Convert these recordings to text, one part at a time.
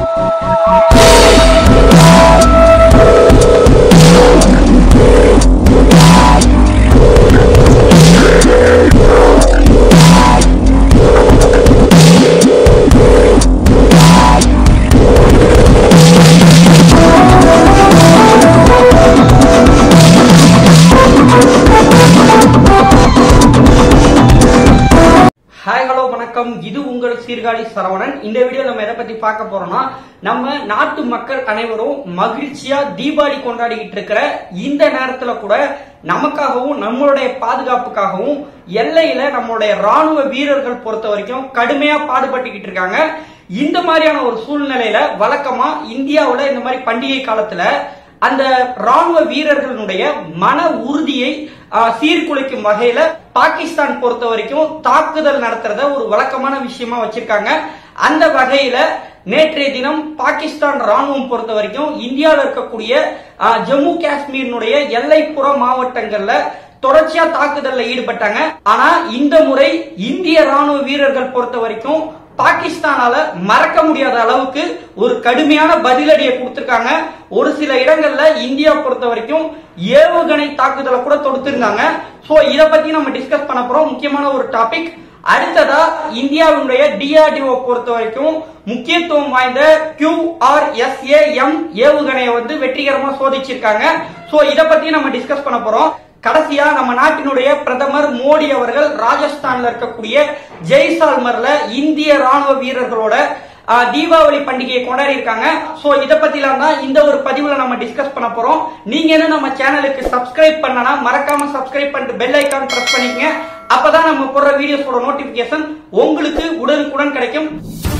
hi hello வணக்கம் இது உங்கள் சீர்காழி சரவணன் இந்த வீடியோ நம்ம எதை பத்தி பார்க்க போறோம்னா நம்ம நாட்டு மக்கள் அனைவரும் மகிழ்ச்சியா தீபாவளி கொண்டாடிக்கிட்டு இருக்கிற இந்த நேரத்துல கூட நமக்காகவும் நம்மளுடைய பாதுகாப்புக்காகவும் எல்லையில நம்மளுடைய ராணுவ வீரர்கள் பொறுத்த வரைக்கும் கடுமையா பாடுபட்டுக்கிட்டு இருக்காங்க இந்த மாதிரியான ஒரு சூழ்நிலையில வழக்கமா இந்தியாவுல இந்த மாதிரி பண்டிகை காலத்துல அந்த ராணுவ வீரர்களுடைய மன உறுதியை ஆஹ், சீர்குலைக்கும் வகையில பாகிஸ்தான் பொறுத்த வரைக்கும் தாக்குதல் நடத்துறத ஒரு வழக்கமான விஷயமா வச்சிருக்காங்க அந்த வகையில நேற்றைய தினம் பாகிஸ்தான் ராணுவம் பொறுத்த வரைக்கும் இந்தியாவில் இருக்கக்கூடிய ஆஹ், ஜம்மு காஷ்மீரினுடைய எல்லைப்புற மாவட்டங்கள்ல தொடர்ச்சியா தாக்குதல்ல ஈடுபட்டாங்க ஆனா இந்த முறை இந்திய ராணுவ வீரர்கள் பொறுத்த வரைக்கும் பாகிஸ்தானால மறக்க முடியாத அளவுக்கு ஒரு கடுமையான பதிலடியை கொடுத்திருக்காங்க ஒரு சில இடங்கள்ல இந்தியா பொறுத்த வரைக்கும் ஏவுகணை தாக்குதலை கூட தொடுத்திருந்தாங்க சோ இத பத்தி நம்ம டிஸ்கஸ் பண்ண போறோம் முக்கியமான ஒரு டாபிக் அடுத்ததா இந்தியாவுடைய டிஆர்டிஓ பொறுத்த வரைக்கும் முக்கியத்துவம் வாய்ந்த QRSAM ஏவுகணையை வந்து வெற்றிகரமா சோதிச்சிருக்காங்க சோ இத பத்தி நம்ம டிஸ்கஸ் பண்ண போறோம் கடைசியா நம்ம நாட்டினுடைய பிரதமர் மோடி அவர்கள் ராஜஸ்தான்ல இருக்கக்கூடிய ஜெய்சால்மர்ல இந்திய ராணுவ வீரர்களோட ஆஹ், தீபாவளி பண்டிகையை கொண்டாடி இருக்காங்க சோ இத பத்திலாம் தான் இந்த ஒரு பதிவுல நம்ம டிஸ்கஸ் பண்ண போறோம் நீங்க என்ன நம்ம சேனலுக்கு சப்ஸ்கிரைப் பண்ணனா மறக்காம சப்ஸ்கிரைப் பண்ணிட்டு பெல் ஐக்கான் பிரஸ் பண்ணிக்கங்க அப்பதான் நம்ம போடுற வீடியோஸோட நோட்டிபிகேஷன் உங்களுக்கு உடனுக்குடன் கிடைக்கும்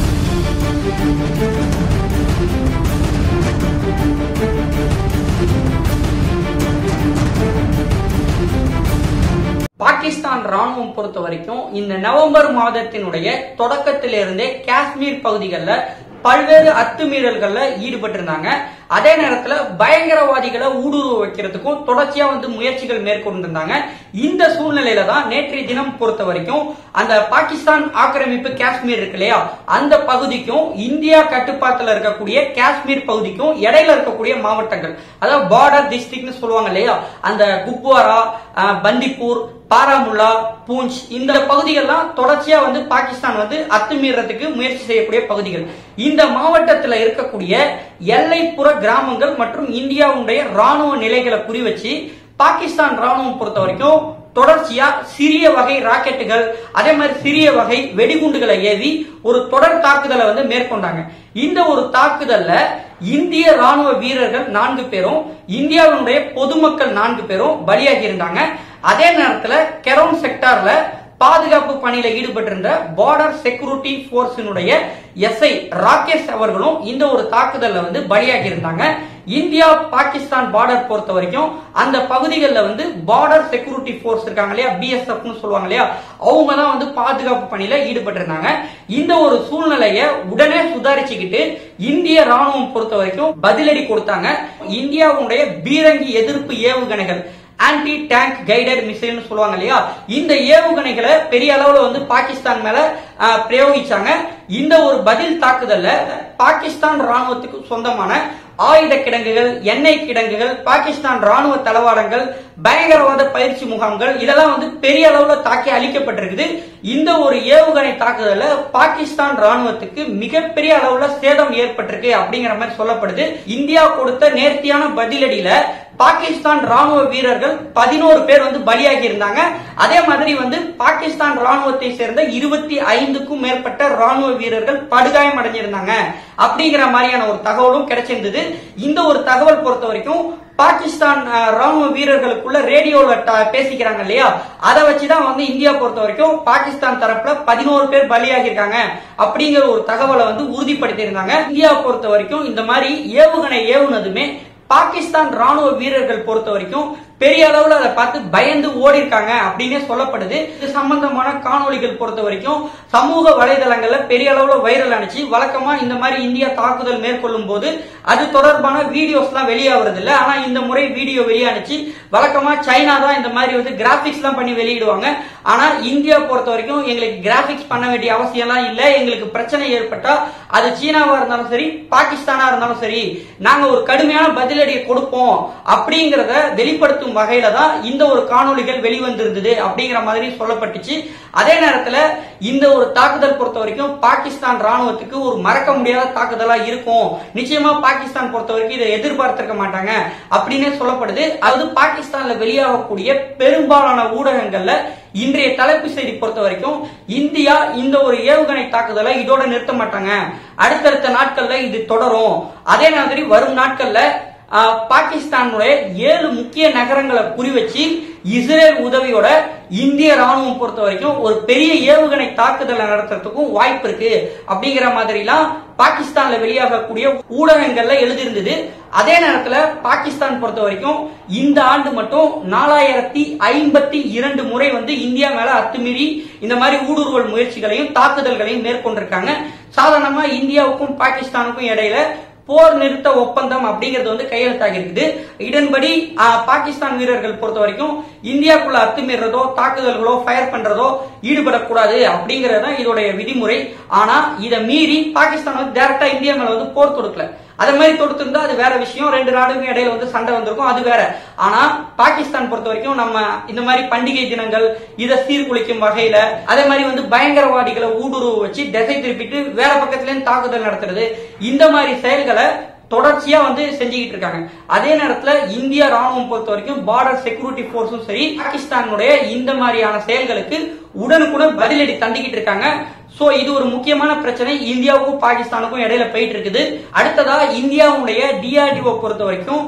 பாகிஸ்தான் ராணுவம் பொறுத்த வரைக்கும் இந்த நவம்பர் மாதத்தினுடைய தொடக்கத்திலிருந்தே காஷ்மீர் பகுதிகளில் பல்வேறு அத்துமீறல்கள்ல ஈடுபட்டிருந்தாங்க அதே நேரத்துல பயங்கரவாதிகளை ஊடுருவ வைக்கிறதுக்கும் தொடர்ச்சியா வந்து முயற்சிகள் மேற்கொண்டிருந்தாங்க இந்த சூழ்நிலையில தான் நேற்றைய தினம் பொறுத்த வரைக்கும் அந்த பாகிஸ்தான் ஆக்கிரமிப்பு காஷ்மீர் இருக்கு இல்லையா அந்த பகுதிக்கும் இந்தியா கட்டுப்பாட்டுல இருக்கக்கூடிய காஷ்மீர் பகுதிக்கும் இடையில இருக்கக்கூடிய மாவட்டங்கள் அதாவது பார்டர் டிஸ்ட்ரிக்ட்னு சொல்லுவாங்க இல்லையா அந்த குப்வாரா அஹ், பந்திப்பூர் பாராமுல்லா பூஞ்ச் இந்த பகுதிகள்லாம் தொடர்ச்சியா வந்து பாகிஸ்தான் வந்து அத்துமீறதுக்கு முயற்சி செய்யக்கூடிய பகுதிகள் இந்த மாவட்டத்துல இருக்கக்கூடிய எல்லைப்புற கிராமங்கள் மற்றும் இந்தியாவுடைய ராணுவ நிலைகளை குறி வச்சு பாகிஸ்தான் ராணுவம் பொறுத்த வரைக்கும் தொடர்ச்சியா சிறிய வகை ராக்கெட்டுகள் அதே மாதிரி சிறிய வகை வெடிகுண்டுகளை ஏவி ஒரு தொடர் தாக்குதலை வந்து மேற்கொண்டாங்க இந்த ஒரு தாக்குதல்ல இந்திய ராணுவ வீரர்கள் நான்கு பேரும் இந்தியாவினுடைய பொதுமக்கள் நான்கு பேரும் பலியாகி இருந்தாங்க அதே நேரத்துல கெரோன் செக்டார்ல பாதுகாப்பு பணியில ஈடுபட்டிருந்த பார்டர் செக்யூரிட்டி போர்ஸினுடைய எஸ்ஐ ராகேஷ் அவர்களும் இந்த ஒரு தாக்குதல்ல வந்து பலியாகி இருந்தாங்க இந்தியா பாகிஸ்தான் பார்டர் பொறுத்த வரைக்கும் அந்த பகுதிகளில் வந்து பார்டர் செக்யூரிட்டி போர்ஸ் இருக்காங்க இல்லையா பிஎஸ்எஃப்னு சொல்லுவாங்க இல்லையா அவங்க தான் வந்து பாதுகாப்பு பணியில ஈடுபட்டிருந்தாங்க இந்த ஒரு சூழ்நிலையை உடனே சுதாரிச்சுக்கிட்டு இந்திய ராணுவம் பொறுத்த வரைக்கும் பதிலடி கொடுத்தாங்க இந்தியாவுடைய பீரங்கி எதிர்ப்பு ஏவுகணைகள் ஆன்டி டேங்க் கைடட் மிசைல்னு சொல்லுவாங்க இல்லையா இந்த ஏவுகணைகளை பெரிய அளவுல வந்து பாகிஸ்தான் மேல ஆஹ், பிரயோகிச்சாங்க இந்த ஒரு பதில் தாக்குதல்ல பாகிஸ்தான் ராணுவத்துக்கு சொந்தமான ஆயுத கிடங்குகள் எண்ணெய் கிடங்குகள் பாகிஸ்தான் ராணுவ தளவாடங்கள் பயங்கரவாத பயிற்சி முகாம்கள் இதெல்லாம் வந்து பெரிய அளவுல தாக்கி அழிக்கப்பட்டிருக்குது இந்த ஒரு ஏவுகணை தாக்குதல்ல பாகிஸ்தான் ராணுவத்துக்கு மிகப்பெரிய அளவுல சேதம் ஏற்பட்டிருக்கு அப்படிங்கிற மாதிரி சொல்லப்படுது இந்தியா கொடுத்த நேர்த்தியான பதிலடியில பாகிஸ்தான் ராணுவ வீரர்கள் பதினோரு பேர் வந்து பலியாகி இருந்தாங்க அதே மாதிரி வந்து பாகிஸ்தான் ராணுவத்தை சேர்ந்த இருபத்தி ஐந்துக்கும் மேற்பட்ட ராணுவ வீரர்கள் படுகாயம் அடைஞ்சிருந்தாங்க அப்படிங்கிற மாதிரியான ஒரு தகவலும் கிடைச்சிருந்தது இந்த ஒரு தகவல் பொறுத்த வரைக்கும் பாகிஸ்தான் அஹ், ராணுவ வீரர்களுக்குள்ள ரேடியோல ட- பேசிக்கிறாங்க இல்லையா அதை வச்சுதான் வந்து இந்தியா பொறுத்த வரைக்கும் பாகிஸ்தான் தரப்புல பதினோரு பேர் பலியாகி இருக்காங்க அப்படிங்கிற ஒரு தகவலை வந்து உறுதிப்படுத்தி இருந்தாங்க இந்தியா பொறுத்த வரைக்கும் இந்த மாதிரி ஏவுகணை ஏவுனதுமே பாகிஸ்தான் ராணுவ வீரர்கள் பொறுத்த வரைக்கும் பெரிய அளவுல அதை பார்த்து பயந்து ஓடி இருக்காங்க அப்படின்னே சொல்லப்படுது இது சம்பந்தமான காணொளிகள் பொறுத்த வரைக்கும் சமூக வலைதளங்கள்ல பெரிய அளவுல வைரல் ஆனிச்சு வழக்கமா இந்த மாதிரி இந்தியா தாக்குதல் மேற்கொள்ளும் போது அது தொடர்பான வீடியோஸ் எல்லாம் வெளியாகிறது இல்ல ஆனா இந்த முறை வீடியோ வெளியானுச்சு வழக்கமா சைனா தான் இந்த மாதிரி வந்து கிராபிக்ஸ் எல்லாம் பண்ணி வெளியிடுவாங்க ஆனா இந்தியா பொறுத்த வரைக்கும் எங்களுக்கு கிராபிக்ஸ் பண்ண வேண்டிய அவசியம்லாம் இல்ல எங்களுக்கு பிரச்சனை ஏற்பட்டா அது சீனாவா இருந்தாலும் சரி பாகிஸ்தானா இருந்தாலும் சரி நாங்க ஒரு கடுமையான பதிலடியை கொடுப்போம் அப்படிங்கறத வெளிப்படுத்தும் வகையில தான் இந்த ஒரு காணொளிகள் வெளிவந்திருந்தது அப்படிங்கிற மாதிரி சொல்லப்பட்டுச்சு அதே நேரத்துல இந்த ஒரு தாக்குதல் பொறுத்த வரைக்கும் பாகிஸ்தான் ராணுவத்துக்கு ஒரு மறக்க முடியாத தாக்குதலா இருக்கும் நிச்சயமா பாகிஸ்தான் பொறுத்த வரைக்கும் இதை எதிர்பார்த்திருக்க மாட்டாங்க அப்படின்னு சொல்லப்படுது அது பாகிஸ்தான்ல வெளியாகக்கூடிய பெரும்பாலான ஊடகங்கள்ல இன்றைய தலைப்பு செய்தி பொறுத்த வரைக்கும் இந்தியா இந்த ஒரு ஏவுகணை தாக்குதலை இதோட நிறுத்த மாட்டாங்க அடுத்தடுத்த நாட்கள்ல இது தொடரும் அதே மாதிரி வரும் நாட்கள்ல ஆஹ், பாகிஸ்தானுடைய ஏழு முக்கிய நகரங்களை குறி வச்சு இஸ்ரேல் உதவியோட இந்திய ராணுவம் பொறுத்த வரைக்கும் ஒரு பெரிய ஏவுகணை தாக்குதலை நடத்துறதுக்கும் வாய்ப்பு இருக்கு அப்படிங்கிற மாதிரிலாம் பாகிஸ்தான்ல வெளியாகக்கூடிய ஊடகங்கள்ல எழுதியிருந்தது அதே நேரத்துல பாகிஸ்தான் பொறுத்த வரைக்கும் இந்த ஆண்டு மட்டும் நாலாயிரத்தி ஐம்பத்தி இரண்டு முறை வந்து இந்தியா மேல அத்துமீறி இந்த மாதிரி ஊடுருவல் முயற்சிகளையும் தாக்குதல்களையும் மேற்கொண்டிருக்காங்க சாதாரணமா இந்தியாவுக்கும் பாகிஸ்தானுக்கும் இடையில போர் நிறுத்த ஒப்பந்தம் அப்படிங்கிறது வந்து கையெழுத்தாகி இருக்குது இதன்படி ஆ, பாகிஸ்தான் வீரர்கள் பொறுத்த வரைக்கும் இந்தியாக்குள்ள அத்துமீறதோ தாக்குதல்களோ ஃபயர் பண்றதோ ஈடுபடக்கூடாது அப்படிங்கறது தான் இதோடைய விதிமுறை ஆனா இதை மீறி பாகிஸ்தான் வந்து டைரக்டா இந்தியா மேல வந்து போர் தொடுக்கல அதே மாதிரி தொடுத்திருந்தா அது வேற விஷயம் ரெண்டு நாடுக்கும் இடையில வந்து சண்டை வந்திருக்கும் அது வேற ஆனா பாகிஸ்தான் பொறுத்த வரைக்கும் நம்ம இந்த மாதிரி பண்டிகை தினங்கள் இதை சீர்குலைக்கும் வகையில அதே மாதிரி வந்து பயங்கரவாதிகளை ஊடுருவ வச்சு திசை திருப்பிட்டு வேற பக்கத்துல இருந்து தாக்குதல் நடத்துறது இந்த மாதிரி செயல்களை தொடர்ச்சியா வந்து செஞ்சுக்கிட்டு இருக்காங்க அதே நேரத்துல இந்திய ராணுவம் பொறுத்த வரைக்கும் பார்டர் செக்யூரிட்டி போர்ஸும் சரி பாகிஸ்தானுடைய இந்த மாதிரியான செயல்களுக்கு உடனுக்குடன் பதிலடி தண்டிக்கிட்டு இருக்காங்க சோ இது ஒரு முக்கியமான பிரச்சனை இந்தியாவுக்கும் பாகிஸ்தானுக்கும் இடையில போயிட்டு இருக்குது அடுத்ததா இந்தியாவுடைய டிஆர்டிஓ பொறுத்த வரைக்கும்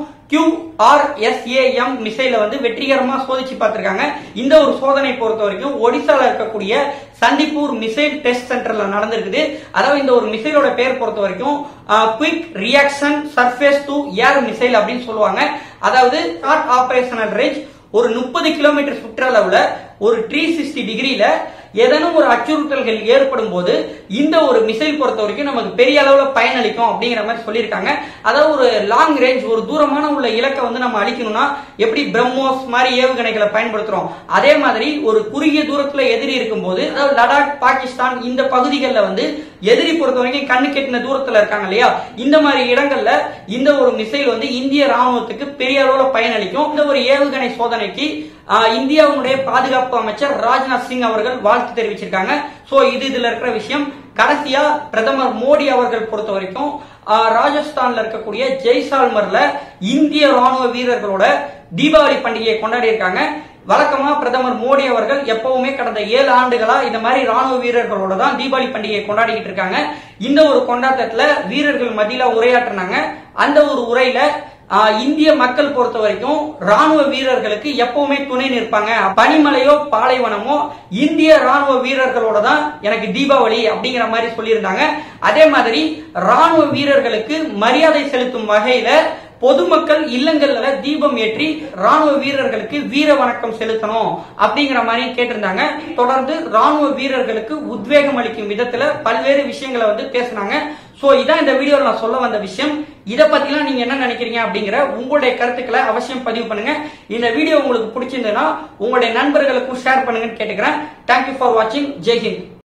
QRSAM மிசைல வந்து வெற்றிகரமா சோதிச்சு பார்த்திருக்காங்க இந்த ஒரு சோதனை பொறுத்த வரைக்கும் ஒடிசால இருக்கக்கூடிய சந்திப்பூர் மிசைல் டெஸ்ட் சென்டர்ல நடந்திருக்குது அதாவது இந்த ஒரு மிசைலோட பேர் பொறுத்த வரைக்கும் quick reaction surface to air missile அப்படின்னு சொல்லுவாங்க அதாவது ஷார்ட் ஆபரேஷனல் ரேஞ்ச் ஒரு முப்பது கிலோமீட்டர் சுற்றளவுல ஒரு த்ரீ சிக்ஸ்டி டிகிரியில ஏதேனும் ஒரு அச்சுறுத்தல்கள் ஏற்படும் போது இந்த ஒரு மிசைல் பொறுத்த வரைக்கும் நமக்கு பெரிய அளவுல பயனளிக்கும் அப்படிங்கிற மாதிரி சொல்லியிருக்காங்க அதாவது ஒரு லாங் ரேஞ்ச் ஒரு தூரமான உள்ள இலக்கை வந்து நம்ம அழிக்கணும்னா எப்படி பிரம்மோஸ் மாதிரி ஏவுகணைகளை பயன்படுத்துறோம் அதே மாதிரி ஒரு குறுகிய தூரத்துல எதிரி இருக்கும்போது அதாவது லடாக் பாகிஸ்தான் இந்த பகுதிகளில் வந்து எதிரி பொறுத்த வரைக்கும் கண்ணு கெட்டின தூரத்துல இருக்காங்க இல்லையா இந்த மாதிரி இடங்கள்ல இந்த ஒரு மிசைல் வந்து இந்திய ராணுவத்துக்கு பெரிய அளவுல பயனளிக்கும் இந்த ஒரு ஏவுகணை சோதனைக்கு ஆஹ், இந்தியாவுடைய பாதுகாப்பு அமைச்சர் ராஜ்நாத் சிங் அவர்கள் வாழ்த்து தெரிவிச்சிருக்காங்க சோ இது இதுல இருக்கிற விஷயம் கடைசியா பிரதமர் மோடி அவர்கள் பொறுத்த வரைக்கும் ஆஹ், ராஜஸ்தான்ல இருக்கக்கூடிய ஜெய்சால்மர்ல இந்திய ராணுவ வீரர்களோட தீபாவளி பண்டிகையை கொண்டாடி இருக்காங்க வழக்கமா பிரதமர் மோடி அவர்கள் எப்பவுமே கடந்த ஏழு ஆண்டுகளா இந்த மாதிரி ராணுவ வீரர்களோட தான் தீபாவளி பண்டிகையை கொண்டாடிக்கிட்டு இருக்காங்க இந்த ஒரு கொண்டாட்டத்துல வீரர்கள் மத்தியில உரையாற்றினாங்க அந்த ஒரு உரையில ஆஹ், இந்திய மக்கள் பொறுத்த வரைக்கும் ராணுவ வீரர்களுக்கு எப்பவுமே துணை நிற்பாங்க பனிமலையோ பாலைவனமோ இந்திய ராணுவ வீரர்களோட தான் எனக்கு தீபாவளி அப்படிங்கிற மாதிரி சொல்லியிருந்தாங்க அதே மாதிரி ராணுவ வீரர்களுக்கு மரியாதை செலுத்தும் வகையில பொதுமக்கள் இல்லங்கள்ல தீபம் ஏற்றி ராணுவ வீரர்களுக்கு வீர வணக்கம் செலுத்தணும் அப்படிங்கிற மாதிரி கேட்டிருந்தாங்க தொடர்ந்து ராணுவ வீரர்களுக்கு உத்வேகம் அளிக்கும் விதத்துல பல்வேறு விஷயங்களை வந்து பேசினாங்க சோ இதான் இந்த வீடியோல நான் சொல்ல வந்த விஷயம் இத பத்திலாம் நீங்க என்ன நினைக்கிறீங்க அப்படிங்கிற உங்களுடைய கருத்துக்களை அவசியம் பதிவு பண்ணுங்க இந்த வீடியோ உங்களுக்கு பிடிச்சிருந்ததுன்னா உங்களுடைய நண்பர்களுக்கும் ஷேர் பண்ணுங்கன்னு கேட்டுக்கிறேன் தேங்க்யூ ஃபார் வாட்சிங் ஜெய்ஹிந்த்